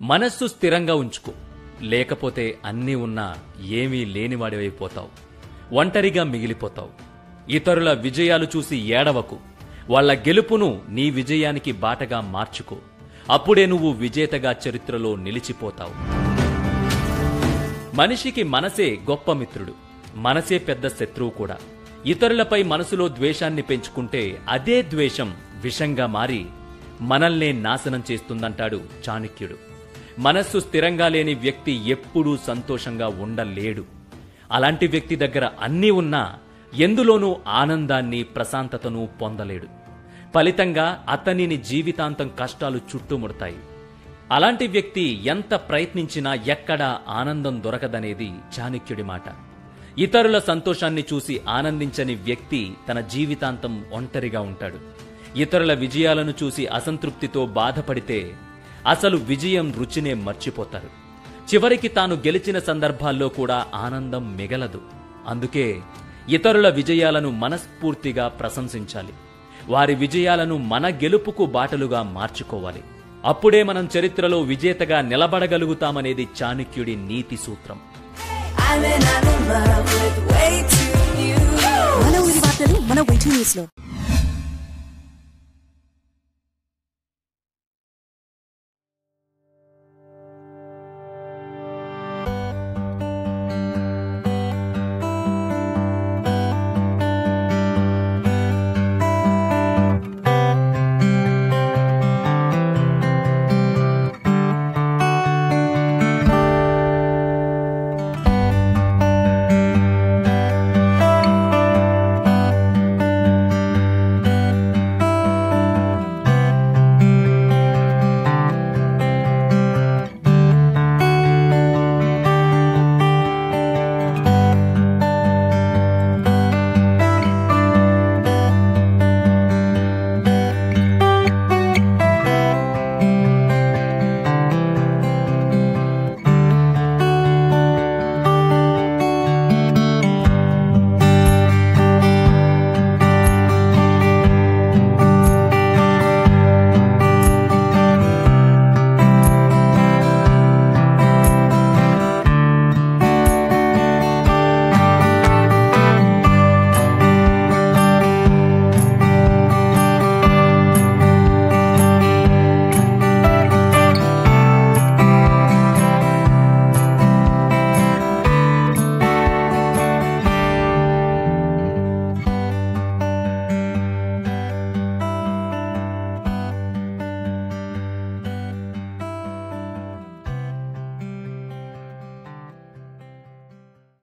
మనస్సు స్థిరంగా ఉంచుకో లేకపోతే అన్నీ ఉన్నా ఏమీ లేనివాడివైపోతావు ఒంటరిగా మిగిలిపోతావు ఇతరుల విజయాలు చూసి ఏడవకు వాళ్ళ గెలుపును నీ విజయానికి బాటగా మార్చుకో అప్పుడే నువ్వు విజేతగా చరిత్రలో నిలిచిపోతావు మనిషికి మనసే గొప్ప మిత్రుడు మనసే పెద్ద శత్రువు కూడా ఇతరులపై మనసులో ద్వేషాన్ని పెంచుకుంటే అదే ద్వేషం విషంగా మారి మనల్నే నాశనం చేస్తుందంటాడు చాణక్యుడు మనస్సు స్థిరంగా లేని వ్యక్తి ఎప్పుడూ సంతోషంగా ఉండలేడు అలాంటి వ్యక్తి దగ్గర అన్నీ ఉన్నా ఎందులోనూ ఆనందాన్ని ప్రశాంతతను పొందలేడు ఫలితంగా అతనిని జీవితాంతం కష్టాలు చుట్టుముడతాయి అలాంటి వ్యక్తి ఎంత ప్రయత్నించినా ఎక్కడా ఆనందం దొరకదనేది చాణక్యుడి మాట ఇతరుల సంతోషాన్ని చూసి ఆనందించని వ్యక్తి తన జీవితాంతం ఒంటరిగా ఉంటాడు ఇతరుల విజయాలను చూసి అసంతృప్తితో బాధపడితే అసలు విజయం రుచినే మర్చిపోతారు చివరికి తాను గెలిచిన సందర్భాల్లో కూడా ఆనందం మిగలదు అందుకే ఇతరుల విజయాలను మనస్ఫూర్తిగా ప్రశంసించాలి వారి విజయాలను మన గెలుపుకు బాటలుగా మార్చుకోవాలి అప్పుడే మనం చరిత్రలో విజేతగా నిలబడగలుగుతామనేది చాణక్యుడి నీతి సూత్రం I'm in, I'm in love with way too new. మన ఊరి వార్తలు మన వెయిటింగ్ న్యూస్ లో